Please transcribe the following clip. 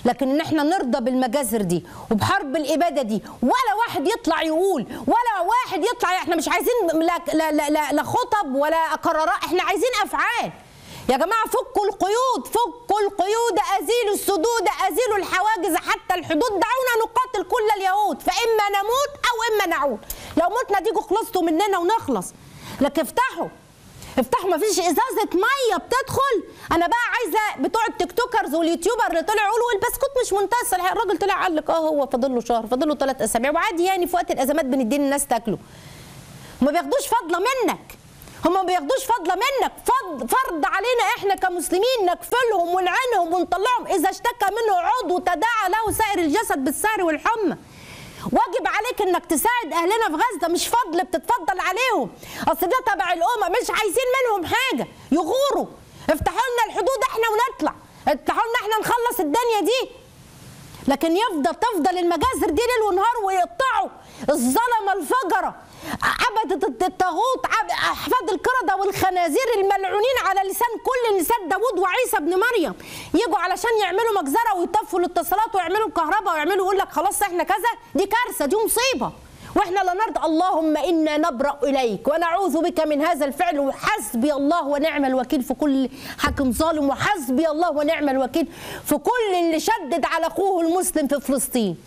لكن ان احنا نرضى بالمجازر دي وبحرب الاباده دي ولا واحد يطلع يقول ولا واحد يطلع احنا مش عايزين لا لا لا, لا, لا خطب ولا قرارات احنا عايزين افعال يا جماعه فكوا القيود فكوا القيود ازيلوا السدود ازيلوا الحواجز حتى الحدود دعونا نقاتل كل اليهود فاما نموت او اما نعود لو متنا تيجوا خلصتوا مننا ونخلص لكن افتحوا افتحوا مفيش ازازه ميه بتدخل انا بقى عايزه بتوع التيك توكرز واليوتيوبر اللي طلعوا يقولوا البسكوت مش منتهى الصلاحيه الراجل طلع قال لك اه هو فاضل له شهر فاضل له ثلاث اسابيع وعادي يعني في وقت الازمات بندي الناس تاكله ما بياخدوش فضله منك هم ما بياخدوش فضله منك فض فرض علينا احنا كمسلمين نكفلهم ونعينهم ونطلعهم اذا اشتكى منه عضو تداعى له سائر الجسد بالسهر والحمى واجب عليك انك تساعد اهلنا في غزه مش فضل بتتفضل عليهم اصل ده تبع الامه مش عايزين منهم حاجه يغوروا افتحوا لنا الحدود احنا ونطلع افتحوا لنا احنا نخلص الدنيا دي لكن يفضل تفضل المجازر دي ليل ونهار ويقطعوا الظلمه الفجره عبدة الطاغوت احفاد القرده والخنازير الملعونين على لسان كل لسان داوود وعيسى ابن مريم يجوا علشان يعملوا مجزره ويطفوا الاتصالات ويعملوا الكهرباء ويعملوا يقول لك خلاص احنا كذا دي كارثه دي مصيبه واحنا لا نرضى اللهم انا نبرا اليك ونعوذ بك من هذا الفعل وحسبي الله ونعم الوكيل في كل حاكم ظالم وحسبي الله ونعم الوكيل في كل اللي شدد على اخوه المسلم في فلسطين